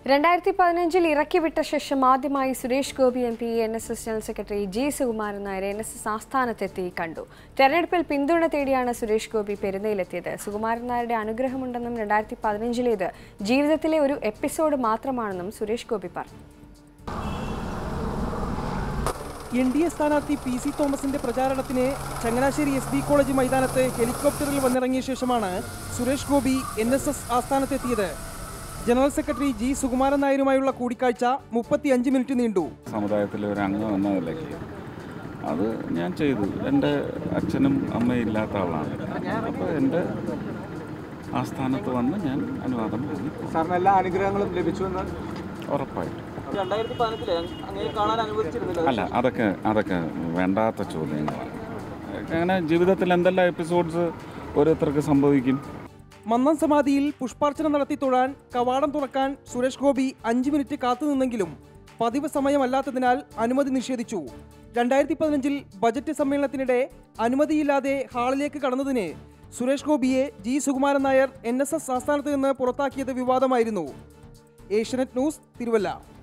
രണ്ടായിരത്തി പതിനഞ്ചിൽ ഇറക്കിവിട്ട ശേഷം ആദ്യമായി Suresh Gopi M P N S S general secretary G Sukumaran Nair N S S ആസ്ഥാനത്തെത്തി കണ്ടു തെരഞ്ഞെടുപ്പിൽ പിന്തുണ തേടിയാണ് സുരേഷ് ഗോപി പെരുന്നയിലെത്തിയത് സുകുമാരൻ നായരുടെ അനുഗ്രഹമുണ്ടെന്നും രണ്ടായിരത്തി പതിനഞ്ചിലേത് ജീവിതത്തിലെ ഒരു എപ്പിസോഡ് മാത്രമാണെന്നും സുരേഷ് ഗോപി പറഞ്ഞു എൻ ഡി എ സ്ഥാനാർത്ഥി പി സി തോമസിന്റെ പ്രചാരണത്തിന് ചങ്ങനാശ്ശേരി എസ് ബി കോളേജ് മൈതാനത്ത് ഹെലികോപ്റ്ററിൽ വന്നിറങ്ങിയ ശേഷമാണ് Suresh Gopi N S S ആസ്ഥാനത്തെത്തിയത് ജനറൽ സെക്രട്ടറി ജി സുകുമാരൻ നായരുമായുള്ള കൂടിക്കാഴ്ച മുപ്പത്തിയഞ്ച് മിനിറ്റ് നീണ്ടു സമുദായത്തിലെ ഒരു അംഗം എന്ന നിലയ്ക്ക് അത് ഞാൻ ചെയ്തു എൻ്റെ അച്ഛനും അമ്മയും ഇല്ലാത്ത ആളാണ് അപ്പോൾ എൻ്റെ ആസ്ഥാനത്ത് വന്ന് ഞാൻ അനുവാദം വാങ്ങി സാറിന് എല്ലാ അനുഗ്രഹങ്ങളും ലഭിച്ചുവെന്ന് ഉറപ്പായിട്ടും രണ്ടായിരത്തി പതിനെട്ടില് അങ്ങനെ കാണാൻ അനുവദിച്ചിരുന്നില്ല അല്ല അതൊക്കെ അതൊക്കെ വേണ്ടാത്ത ചോദ്യങ്ങളാണ് അങ്ങനെ ജീവിതത്തിൽ എന്തെല്ലാം എപ്പിസോഡ്സ് ഓരോരുത്തർക്ക് സംഭവിക്കും മന്നം സമാധിയിൽ പുഷ്പാർച്ചന നടത്തി തൊഴാൻ കവാടം തുറക്കാൻ സുരേഷ് ഗോപി അഞ്ച് മിനിറ്റ് കാത്തുനിന്നെങ്കിലും പതിവ് സമയമല്ലാത്തതിനാൽ അനുമതി നിഷേധിച്ചു രണ്ടായിരത്തി പതിനഞ്ചിൽ ബജറ്റ് സമ്മേളനത്തിനിടെ അനുമതിയില്ലാതെ ഹാളിലേക്ക് കടന്നതിന് സുരേഷ് ഗോപിയെ G Sukumaran Nair N S S ആസ്ഥാനത്ത് നിന്ന് പുറത്താക്കിയത് വിവാദമായിരുന്നു ഏഷ്യനെറ്റ് ന്യൂസ് തിരുവല്ല